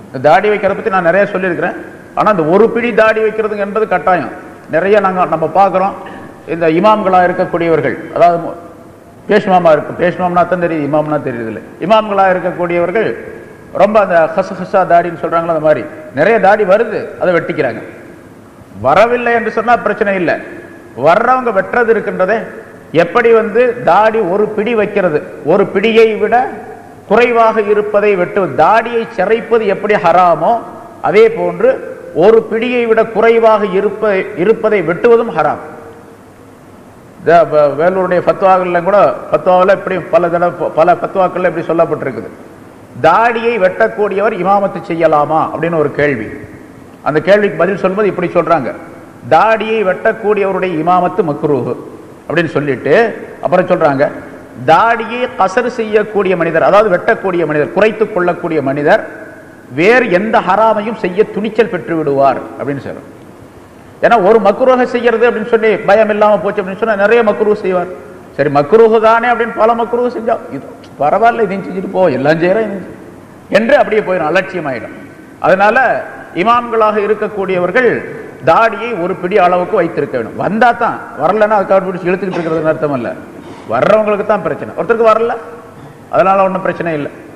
இந்த தாடி வைக்கிறத பத்தி நான் நிறைய சொல்லியிருக்கிறேன் ஆனா இந்த ஒரு பிடி தாடி வைக்கிறது என்பது கட்டாயம் நிறைய நாங்க நம்ம பார்க்கிறோம் இந்த இமாம்களா இருக்கக்கூடியவர்கள் அதாவது மு- பேஷ்மாமா இருக்கு பேஷ்மாம்னா தான் தெரியுது இமாம்னா தெரியுது இல்லை இமாம்களா இருக்கக்கூடியவர்கள் ரொம்ப அந்த ஹச ஹசா தாடின்னு சொல்றாங்களோ அந்த மாதிரி நிறைய தாடி வருது அதை வெட்டிக்கிறாங்க வரவில்லை என்று சொன்னா பிரச்சனை இல்லை வர்றவங்க வெட்டுறது இருக்கின்றதே எப்படி வந்து தாடி ஒரு பிடி வைக்கிறது ஒரு பிடியை விட குறைவாக இருப்பதை வெட்டுவது தாடியை சிறைப்பது எப்படி ஹராமோ அதே போன்று ஒரு பிடியை விட குறைவாக இருப்ப இருப்பதை வெட்டுவதும் ஹராம் இந்த வ- வேலூருடைய ஃபத்வாக்கள்ல கூட ஃபத்வாவில் இப்படி பல தடவை பல ஃபத்வாக்கள்ல இப்படி சொல்லப்பட்டிருக்குது தாடியை வெட்டக்கூடியவர் இமாமத்து செய்யலாமா அப்படின்னு ஒரு கேள்வி அந்த கேள்விக்கு பதில் சொல்லும்போது இப்படி சொல்றாங்க தாடியை வெட்டக்கூடியவருடைய இமாமத்து மக்ரூஹ் அப்படின்னு சொல்லிட்டு அப்புறம் சொல்றாங்க தாடியை கசர் செய்யக்கூடிய மனிதர் அதாவது வெட்டக்கூடிய மனிதர் குறைத்துக் கொள்ளக்கூடிய மனிதர் வேறு எந்த ஹராமையும் செய்ய துணிச்சல் பெற்று விடுவார் அப்படின்னு சொல்றாங்க ஏன்னா ஒரு மக்ரூஹ செய்யறது அப்படின்னு சொல்லி பயம் இல்லாம போச்சு அப்படின்னு சொன்னா நிறைய மக்ரூஹ் செய்வார் சரி மக்ரூஹ் தானே அப்படின்னு பல மக்ரூஹ் செஞ்சா இது பரவாயில்ல இதையும் செஞ்சுட்டு போ எல்லாம் செய்யறேன் இதையும் செய். என்று அப்படியே போயிடும் அலட்சியமாயிடும் அதனால இமாம்களாக இருக்கக்கூடியவர்கள் தாடியை ஒரு பிடி அளவுக்கு வைத்திருக்க வேண்டும் வந்தா தான் வரலன்னா அதுக்காக பிடிச்சி இழுத்துக்கிட்டு இருக்கிறதுன்னு அர்த்தம் இல்ல வர்றவங்களுக்கு தான் பிரச்சனை ஒருத்தருக்கு வரல அதனால ஒன்றும் பிரச்சனை இல்லை